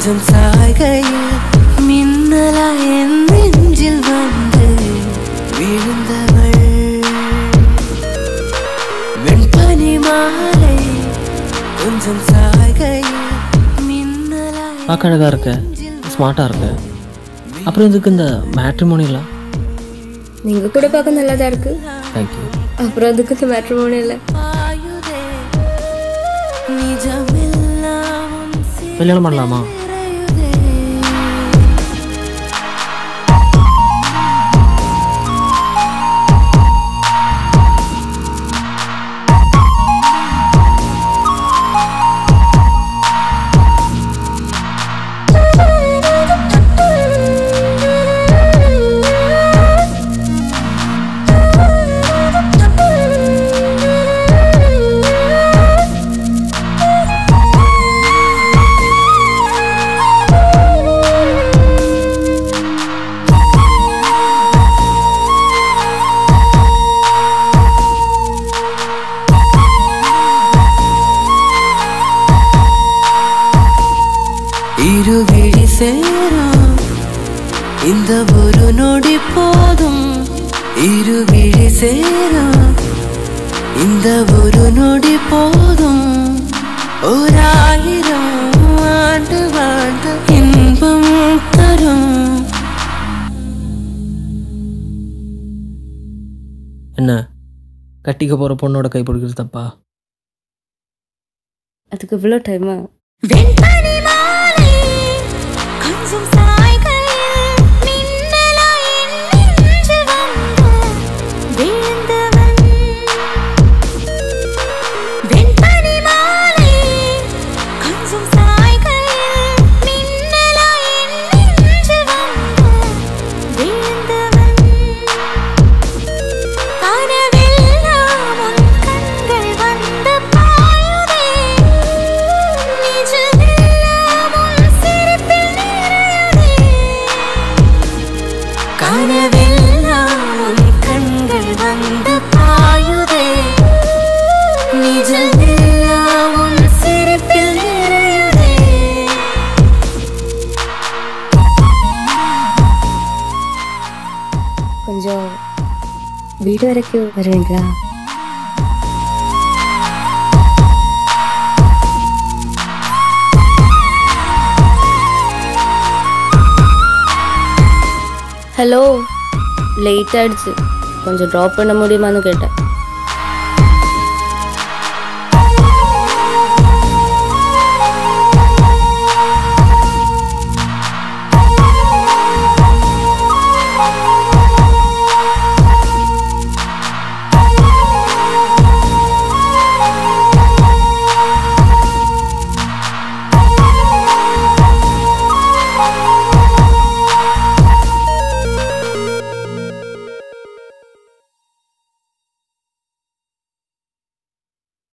கொஞ்சம் சாய்கையில் மின்னலா என் நெஞ்சில் வந்து விழுந்தவள் வெண்பனி மாலை கொஞ்சம் சாய்கையில் மின்னலா பார்க்க அழகாக இருக்க ஸ்மார்ட்டாக இருக்க அப்புறம் இதுக்கு இந்த மேட்ரிமோனிலாம் நீங்க கூட பார்க்க நல்லா தான் இருக்கு தேங்க்யூ அப்புறம் அதுக்கு இந்த மேட்ரிமோனி இல்லை பாயுதே நிஜமெல்லாம் உன் கல்யாணம் பண்ணலாமா சிறையுதே இருவிழி சேரும் இந்த ஒரு நொடி போதும் இருவிழி சேரும் இந்த ஒரு நொடி போதும் ஓராயிரம் ஆண்டு வாழ்ந்த இன்பம் தரும் என்ன கட்டிக்க போகிற பொண்ணோட கை பிடிக்கிறது தப்பா அதுக்கு இவ்வளோ டைமா வெண்பனி மாலை கொஞ்சம் சாய்கையில் மின்னலாய் என் நெஞ்சில் வந்து விழுந்தவன். வெண்பனி மாலை கொஞ்சம் சாய்கையில் மின்னலாய் என் நெஞ்சில் வந்து விழுந்தவன். கனவெல்லாம் உன் கண்கள் வந்து பாயுதே. நிஜமெல்லாம் உன் சிரிப்பில் நிறையுதே. கனவெல்லாம் உன் கண்கள் வந்து பாயுதே நிஜமெல்லாம் உன் சிரிப்பில் நிறையுதே கொஞ்சம் வீடு வரைக்கும் வருவீங்களா ஹலோ லேட் ஆயிடுச்சு கொஞ்சம் ட்ராப் பண்ண முடியுமான்னு கேட்டேன்